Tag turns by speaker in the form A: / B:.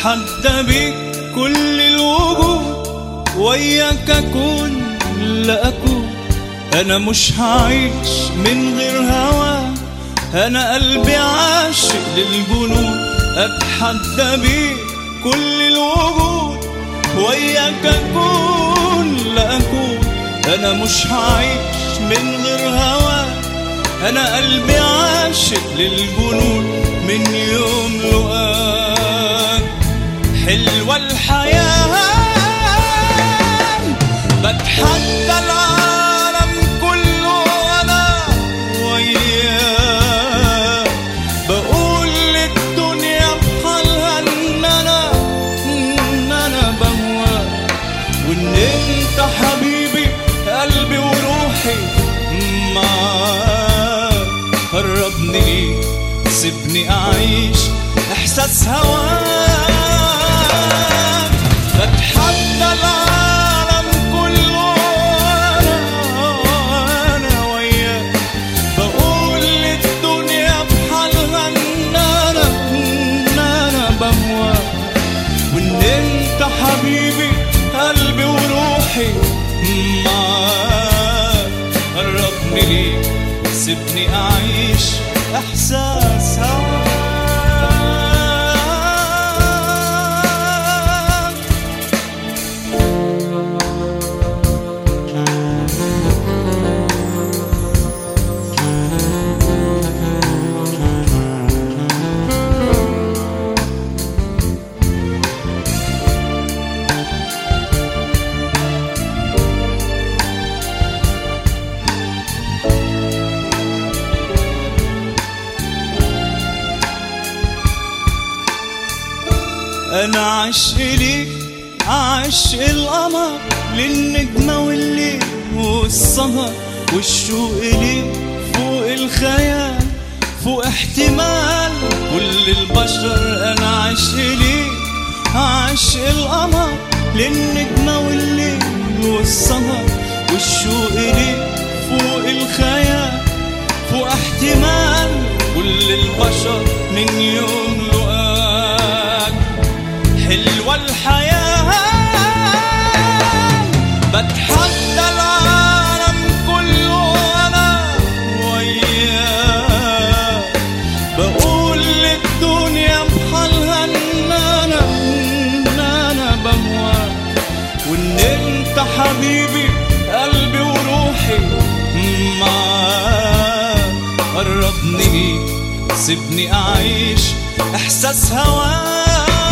A: اتحدى بيك كل الوجود وياك اكون لا اكون انا مش هعيش من غير هوا انا قلبي عاشق للجنون اتحدى بيك كل الوجود وياك اكون لا اكون انا مش هعيش من غير هوا انا قلبي عاشق للجنون من يوم لقاك حلوة الحياة بتحدى العالم كله وانا وياك بقول للدنيا بحالها ان انا ان انا بهواك وان انت حبيبي قلبي وروحي معاك قربني ليك سيبني اعيش احساس هواك بتحدى العالم كله انا انا وياك بقول للدنيا بحالها ان انا ان انا بهواك وان انت حبيبي قلبي وروحي معاك قربني ليك سيبني اعيش احساس هواك انا عشق ليك عشق القمر للنجمة والليل والسهر والشوق ليك فوق الخيال فوق احتمال كل البشر انا عشق ليك عشق القمر للنجمة والليل والسهر والشوق ليك فوق الخيال فوق احتمال كل البشر من يوم لقاك حلوة الحياة بتحدى العالم كله أنا وياك بقول للدنيا بحالها إن أنا إن أنا بهواك وإن أنت حبيبي قلبي وروحي معاك قربني ليك سيبني أعيش إحساس هواك